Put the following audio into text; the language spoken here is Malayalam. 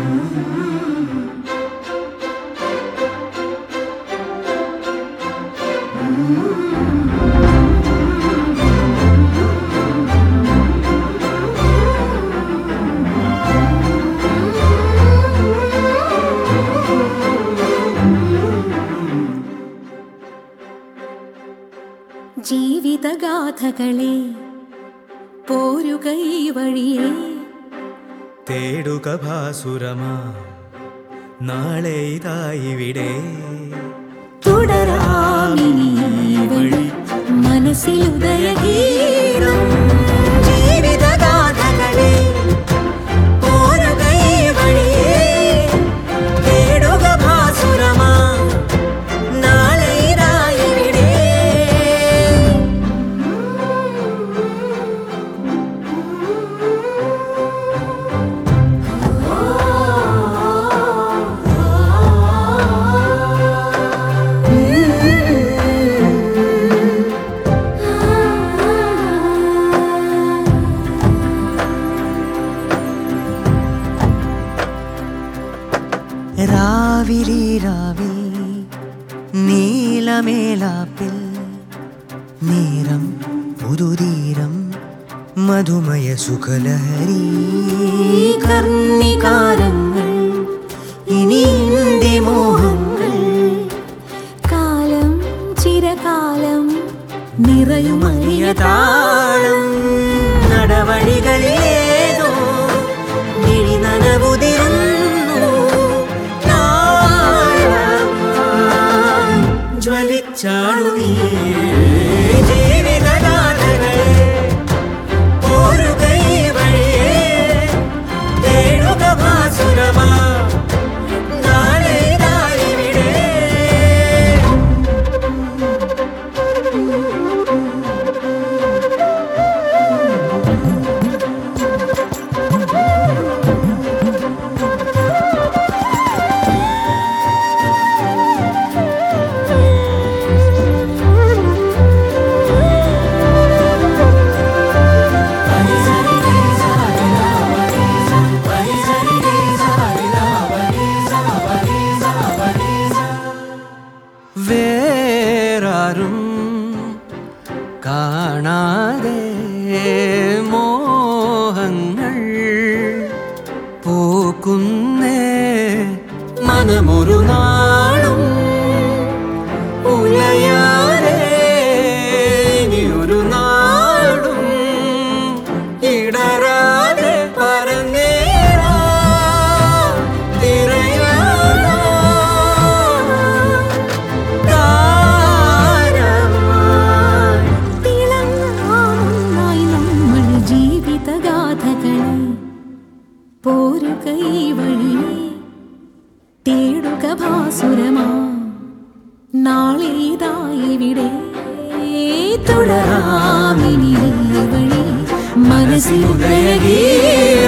ജീവിതഗാഥകളെ പോരുക ഈ വഴിയേ തേടുക ഭാസുരമാ നാളെ ഇതായിവിടെ തുടരാമിനി ഈ വഴി മനസ്സിലുദയഗീതം ജീവിതഗാഥകളെ പോരുക ഈ വഴിയേ തേടുക ഭാസുരമാ നാളെ ഇതായിവിടെ രാവിലി രാവിൽ നീലമേലാപ്പിൽ നീരം പുതുതീരം മധുമയ സുഖലഹരി കർണികാരങ്ങൾ ഇനി എന്റെ മോഹങ്ങൾ കാലം ചിരകാലം നിറയുമറിയതാ താളം നടവഴികളിലേതോ മിഴി നനവുതിരുന്നു നാളമായി ജ്വലിച്ചാണു നീ ജീവിതഗാഥകളെ ഓരുക ഈ വഴിയേ തേടുക ഭാസുരമാ നാളെ ഇതായിവിടെ വേറാരും കാണാതെ മോഹങ്ങൾ പൂക്കുന്നേ മനമൊരു നാളും ഉലയാതെ ഇനിയൊരു നാടും ഇടരാതെ പറന്നേറാ തിരയാടാ താരമായി തിളങ്ങാനായി നമ്മൾ ജീവിതഗാഥകളെ പോരുക ഈ വഴിയേ തേടുക ഭാസുരമാ നാളേതായിവിടെ തുടരാമിനി ഈ വഴി മനസ്സിലുദയഗീ